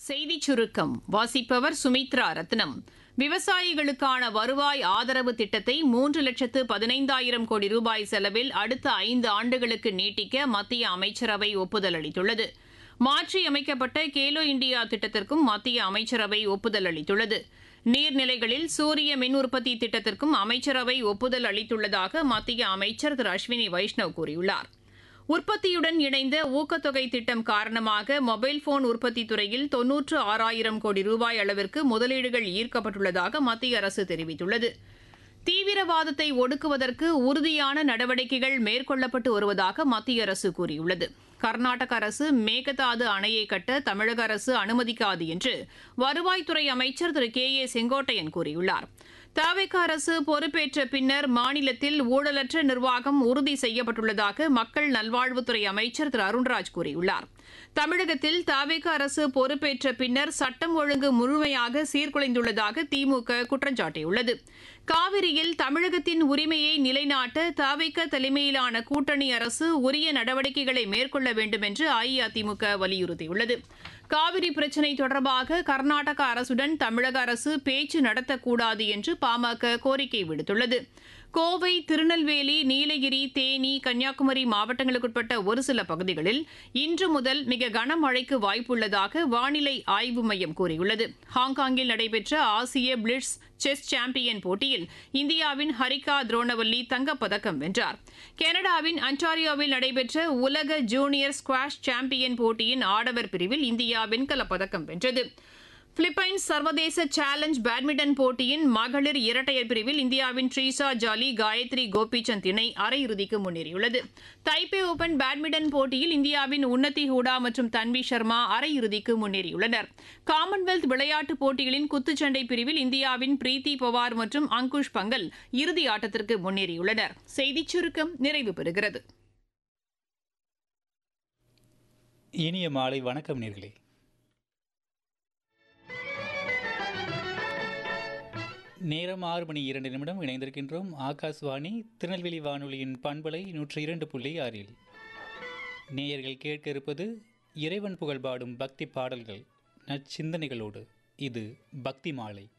செய்திச் சுருக்கம் வாசிப்பவர் சுமித்ரா ரத்னம் விவசாயிகளுக்கான வருவாய் ஆதரவு திட்டத்தை மூன்று லட்சத்து பதினைந்தாயிரம் கோடி ரூபாய் செலவில் அடுத்த ஐந்து ஆண்டுகளுக்கு நீட்டிக்க மத்திய அமைச்சரவை ஒப்புதல் அளித்துள்ளது மாற்றியமைக்கப்பட்ட கேலோ இந்தியா திட்டத்திற்கும் மத்திய அமைச்சரவை ஒப்புதல் அளித்துள்ளது நீர்நிலைகளில் சூரிய மின் உற்பத்தி திட்டத்திற்கும் அமைச்சரவை ஒப்புதல் அளித்துள்ளதாக மத்திய அமைச்சர் திரு அஸ்வினி வைஷ்ணவ் கூறியுள்ளார் உற்பத்தியுடன் இணைந்த ஊக்கத்தொகை திட்டம் காரணமாக மொபைல் போன் உற்பத்தி துறையில் தொன்னூற்று ஆறாயிரம் கோடி ரூபாய் அளவிற்கு முதலீடுகள் ஈர்க்கப்பட்டுள்ளதாக மத்திய அரசு தெரிவித்துள்ளது தீவிரவாதத்தை ஒடுக்குவதற்கு உறுதியான நடவடிக்கைகள் மேற்கொள்ளப்பட்டு வருவதாக மத்திய அரசு கூறியுள்ளது கர்நாடக அரசு மேகதாது அணையை கட்ட தமிழக அரசு அனுமதிக்காது என்று வருவாய்த்துறை அமைச்சர் திரு கே ஏ செங்கோட்டையன் கூறியுள்ளார் தவிக அரசு பொறுப்பேற்ற பின்னர் மாநிலத்தில் ஊழலற்ற நிர்வாகம் உறுதி செய்யப்பட்டுள்ளதாக மக்கள் நல்வாழ்வுத்துறை அமைச்சர் திரு அருண்ராஜ் கூறியுள்ளார் தமிழகத்தில் தவிக அரசு பொறுப்பேற்ற பின்னர் சட்டம் ஒழுங்கு முழுமையாக சீர்குலைந்துள்ளதாக திமுக குற்றம் சாட்டியுள்ளது காவிரியில் தமிழகத்தின் உரிமையை நிலைநாட்ட தவிக தலைமையிலான கூட்டணி அரசு உரிய நடவடிக்கைகளை மேற்கொள்ள வேண்டும் என்று அஇஅதிமுக வலியுறுத்தியுள்ளது காவிரி பிரச்சினை தொடர்பாக கர்நாடக அரசுடன் தமிழக அரசு பேச்சு நடத்தக்கூடாது என்று பாமக கோரிக்கை விடுத்துள்ளது கோவை திருநெல்வேலி நீலகிரி தேனி கன்னியாகுமரி மாவட்டங்களுக்குட்பட்ட ஒரு சில பகுதிகளில் இன்று முதல் மிக கனமழைக்கு வாய்ப்புள்ளதாக வானிலை ஆய்வு மையம் கூறியுள்ளது ஹாங்காங்கில் நடைபெற்ற ஆசிய பிளிட்ஸ் செஸ் சாம்பியன் போட்டியில் இந்தியாவின் ஹரிகா துரோணவல்லி தங்கப்பதக்கம் வென்றார் கனடாவின் அன்டாரியோவில் நடைபெற்ற உலக ஜூனியர் ஸ்குவாஷ் சாம்பியன் போட்டியின் ஆடவர் பிரிவில் இந்தியா வெண்கலப் பதக்கம் வென்றது பிலிப்பைன்ஸ் சர்வதேச சேலஞ்ச் பேட்மிண்டன் போட்டியின் மகளிர் இரட்டையர் பிரிவில் இந்தியாவின் ட்ரீசா ஜாலி காயத்ரி கோபிசந்த் இணை அரையிறுதிக்கு முன்னேறியுள்ளது தைப்பே ஓபன் பேட்மிண்டன் போட்டியில் இந்தியாவின் உன்னதி ஹூடா மற்றும் தன்வி சர்மா அரையிறுதிக்கு முன்னேறியுள்ளனர் காமன்வெல்த் விளையாட்டுப் போட்டிகளின் குத்துச்சண்டை பிரிவில் இந்தியாவின் பிரீத்தி பவார் மற்றும் அங்குஷ் பங்கல் இறுதி ஆட்டத்திற்கு முன்னேறியுள்ளனர் செய்திச் சுருக்கம் நிறைவு பெறுகிறது இனிய மாலை வணக்கம் நேர்களே நேரம் ஆறு மணி இரண்டு நிமிடம் இணைந்திருக்கின்றோம் ஆகாஷ்வாணி திருநெல்வேலி வானொலியின் பண்பலை நூற்றி இரண்டு புள்ளி ஆறில் நேயர்கள் கேட்க இருப்பது இறைவன் புகழ் பாடும் பக்தி பாடல்கள் நற்சிந்தனைகளோடு இது பக்தி மாலை